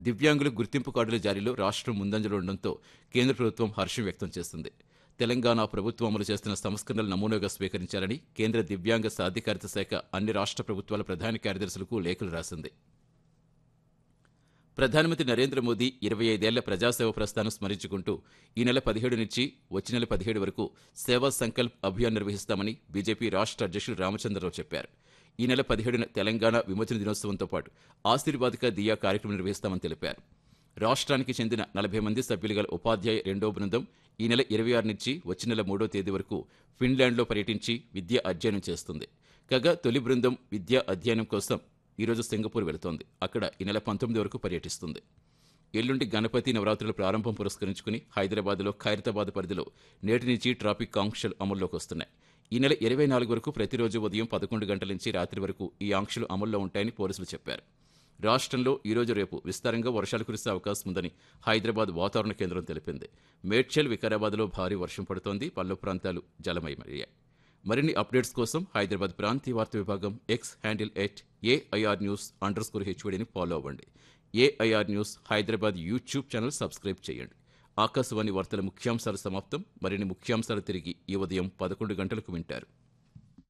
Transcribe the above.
దివ్యాంగుల గుర్తింపు కార్డుల జారీలో రాష్ట్రం ముందంజలో ఉండడంతో కేంద్ర ప్రభుత్వం హర్షం వ్యక్తం చేస్తుంది తెలంగాణ ప్రభుత్వం అమలు చేస్తున్న సంస్కరణలు నమూనాగా స్వీకరించాలని కేంద్ర దివ్యాంగ సాధికారిత శాఖ అన్ని రాష్ట్ర ప్రభుత్వాల ప్రధాన కార్యదర్శులకు లేఖలు రాసింది ప్రధానమంత్రి నరేంద్ర మోదీ ఇరవై ఐదేళ్ల ప్రజాసేవ ప్రస్థానం స్మరించుకుంటూ ఈ నెల పదిహేడు నుంచి వచ్చే నెల పదిహేడు వరకు సేవా సంకల్ప్ అభియాన్ నిర్వహిస్తామని బీజేపీ రాష్ట్ర అధ్యక్షులు రామచంద్రరావు చెప్పారు ఈ నెల పదిహేడున తెలంగాణ విమోచన దినోత్సవంతో పాటు ఆశీర్వాదక దియా కార్యక్రమం నిర్వహిస్తామని తెలిపారు రాష్ట్రానికి చెందిన నలభై మంది సభ్యులు గల ఉపాధ్యాయ రెండో బృందం ఈ నెల ఇరవై ఆరు నుంచి వచ్చే నెల మూడో తేదీ వరకు ఫిన్లాండ్లో పర్యటించి విద్య అధ్యయనం చేస్తుంది కాగా తొలి బృందం విద్యా అధ్యయనం కోసం ఈరోజు సింగపూర్ వెళుతోంది అక్కడ ఈ నెల పంతొమ్మిది వరకు పర్యటిస్తుంది ఎల్లుండి గణపతి నవరాత్రుల ప్రారంభం పురస్కరించుకుని హైదరాబాద్లో ఖైరతాబాద్ పరిధిలో నేటి నుంచి ట్రాఫిక్ ఆంక్షలు అమల్లోకి వస్తున్నాయి ఈ నెల ఇరవై నాలుగు వరకు ప్రతిరోజు ఉదయం పదకొండు గంటల నుంచి రాత్రి వరకు ఈ ఆంక్షలు అమల్లో ఉంటాయని పోలీసులు చెప్పారు రాష్ట్రంలో ఈ రోజు రేపు విస్తారంగా వర్షాలు కురిసే అవకాశం ఉందని హైదరాబాద్ వాతావరణ కేంద్రం తెలిపింది మేడ్చల్ వికారాబాద్లో భారీ వర్షం పడుతోంది పల్లె ప్రాంతాలు జలమయమయ్యాయి మరిన్ని అప్డేట్స్ కోసం హైదరాబాద్ ప్రాంతీయ వార్తా విభాగం X handle at AIR news under score హెచ్వడిని ఫాలో అవ్వండి AIR news Hyderabad YouTube channel subscribe చేయండి ఆకాశవాణి వార్తల ముఖ్యాంశాలు సమాప్తం మరిన్ని ముఖ్యాంశాలు తిరిగి ఈ ఉదయం పదకొండు గంటలకు వింటారు